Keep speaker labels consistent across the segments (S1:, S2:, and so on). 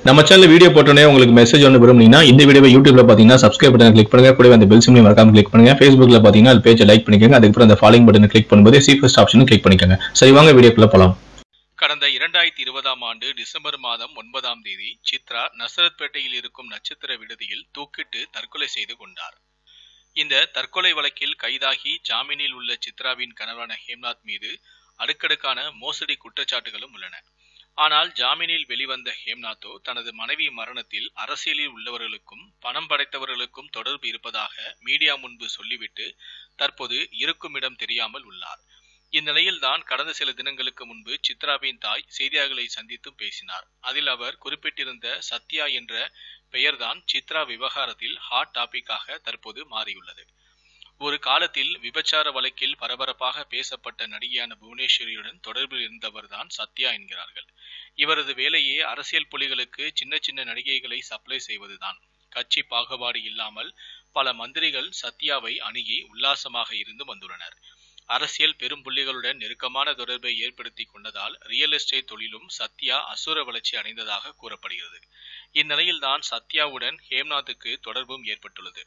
S1: நம்ம channel video போட்டோன்னே உங்களுக்கு மெசேஜ் ஒன்று விரும்புனீங்கன்னா இந்த வீடியோவை யூடியூப்ல பார்த்தீங்கன்னா சப்ஸ்கிரைப் பட்டன் கிளிக் பண்ணுங்க கூடவே அந்த பெல் சிம்லையும் மறக்காம கிளிக் பண்ணுங்க ஃபேஸ்புக்ல பார்த்தீங்கன்னா அது பேஜை லைக் பண்ணிக்கோங்க அதுக்கப்புறம் அந்த ஃபாலோயிங் பட்டனை கிளிக் பண்ணும்போது சி ஃபர்ஸ்ட் ஆப்ஷனும் கிளிக் பண்ணிக்கோங்க சரி வாங்க வீடியோக்குள்ள போலாம்
S2: கடந்த இரண்டாயிரத்தி இருபதாம் ஆண்டு டிசம்பர் மாதம் ஒன்பதாம் தேதி சித்ரா நசரத்பேட்டையில் இருக்கும் நட்சத்திர விடுதியில் தூக்கிட்டு தற்கொலை செய்து கொண்டார் இந்த தற்கொலை வழக்கில் கைதாகி ஜாமீனில் உள்ள சித்ராவின் கணவரான ஹேம்நாத் மீது அடுக்கடுக்கான மோசடி குற்றச்சாட்டுகளும் உள்ளன ஆனால் ஜாமீனில் வெளிவந்த ஹேம்நாத்தோ தனது மனைவி மரணத்தில் அரசியலில் உள்ளவர்களுக்கும் பணம் படைத்தவர்களுக்கும் தொடர்பு இருப்பதாக மீடியா முன்பு சொல்லிவிட்டு தற்போது இருக்கும் இடம் தெரியாமல் உள்ளார் இந்நிலையில்தான் கடந்த சில தினங்களுக்கு முன்பு சித்ராவின் தாய் செய்தியாளர்களை சந்தித்து பேசினார் அதில் அவர் குறிப்பிட்டிருந்த சத்யா என்ற பெயர்தான் சித்ரா விவகாரத்தில் ஹாட் டாபிக்காக தற்போது மாறியுள்ளது ஒரு காலத்தில் விபச்சார வழக்கில் பரபரப்பாக பேசப்பட்ட நடிகையான புவனேஸ்வரியுடன் தொடர்பில் இருந்தவர்தான் சத்யா என்கிறார்கள் இவரது வேலையே அரசியல் புலிகளுக்கு சின்ன சின்ன நடிகைகளை சப்ளை செய்வதுதான் கட்சி பாகுபாடு இல்லாமல் பல மந்திரிகள் சத்யாவை அணுகி உல்லாசமாக இருந்து வந்துள்ளனர் அரசியல் பெரும் புள்ளிகளுடன் நெருக்கமான தொடர்பை ஏற்படுத்தி கொண்டதால் ரியல் எஸ்டேட் தொழிலும் சத்யா அசுர வளர்ச்சி அடைந்ததாக கூறப்படுகிறது இந்நிலையில்தான் சத்யாவுடன் ஹேம்நாத்துக்கு தொடர்பும் ஏற்பட்டுள்ளது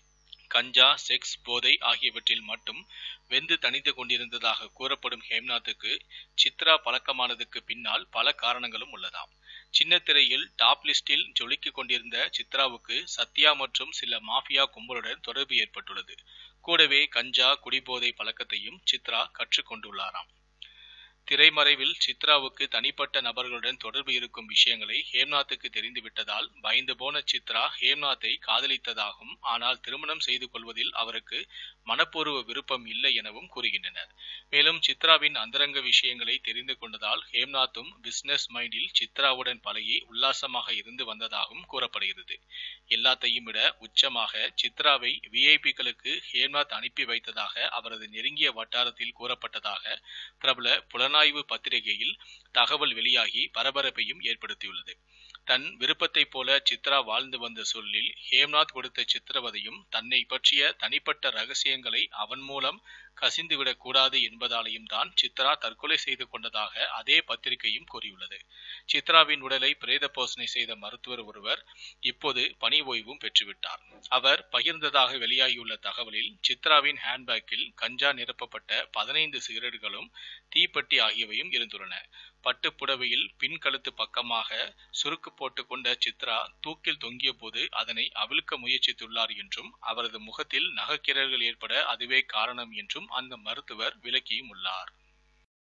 S2: கஞ்சா செக்ஸ் போதை ஆகியவற்றில் மட்டும் வெந்து தணிந்து கொண்டிருந்ததாக கூறப்படும் ஹேம்நாத்துக்கு சித்ரா பழக்கமானதுக்கு பின்னால் பல காரணங்களும் உள்ளதாம் சின்ன திரையில் டாப் லிஸ்டில் ஜொலிக்கிக் கொண்டிருந்த சித்ராவுக்கு சத்யா மற்றும் சில மாஃபியா கும்பலுடன் தொடர்பு ஏற்பட்டுள்ளது கூடவே கஞ்சா குடிபோதை பழக்கத்தையும் சித்ரா கற்றுக்கொண்டுள்ளாராம் திரைமறைவில் சித்ராவுக்கு தனிப்பட்ட நபர்களுடன் தொடர்பு இருக்கும் விஷயங்களை ஹேம்நாத்துக்கு தெரிந்துவிட்டதால் பயந்து போன சித்ரா ஹேம்நாத்தை காதலித்ததாகவும் ஆனால் திருமணம் செய்து கொள்வதில் அவருக்கு மனப்பூர்வ விருப்பம் இல்லை எனவும் கூறுகின்றனர் மேலும் சித்ராவின் அந்தரங்க விஷயங்களை தெரிந்து கொண்டதால் ஹேம்நாத்தும் பிசினஸ் மைண்டில் சித்ராவுடன் பழகி உல்லாசமாக இருந்து வந்ததாகவும் கூறப்படுகிறது எல்லாத்தையும் விட உச்சமாக சித்ராவை விஐபிக்களுக்கு ஹேம்நாத் அனுப்பி வைத்ததாக அவரது நெருங்கிய வட்டாரத்தில் கூறப்பட்டதாக பிரபல புலனாய்வு பத்திரிகையில் தகவல் வெளியாகி பரபரப்பையும் ஏற்படுத்தியுள்ளது தன் விருப்பத்தைப் போல சித்ரா வாழ்ந்து வந்த சூழலில் ஹேம்நாத் கொடுத்த சித்திரவதையும் தன்னை பற்றிய தனிப்பட்ட ரகசியங்களை அவன் மூலம் கசிந்துவிடக் கூடாது என்பதாலேயும் தான் சித்ரா தற்கொலை செய்து கொண்டதாக அதே பத்திரிகையும் கூறியுள்ளது சித்ராவின் உடலை பிரேத போசனை செய்த மருத்துவர் ஒருவர் இப்போது பணி ஓய்வும் பெற்றுவிட்டார் அவர் பகிர்ந்ததாக வெளியாகியுள்ள தகவலில் சித்ராவின் ஹேண்ட்பேக்கில் கஞ்சா நிரப்பப்பட்ட பதினைந்து சிகரெட்டுகளும் தீப்பெட்டி ஆகியவையும் இருந்துள்ளன பட்டு புடவையில் பின் கழுத்து பக்கமாக சுருக்கு போட்டுக் கொண்ட சித்ரா தூக்கில் தொங்கிய போது அதனை அவிழ்க்க முயற்சித்துள்ளார் என்றும் அவரது முகத்தில் நகைக்கிரல்கள் ஏற்பட அதுவே காரணம் என்றும் அந்த மருத்துவர் விளக்கியும் உள்ளார்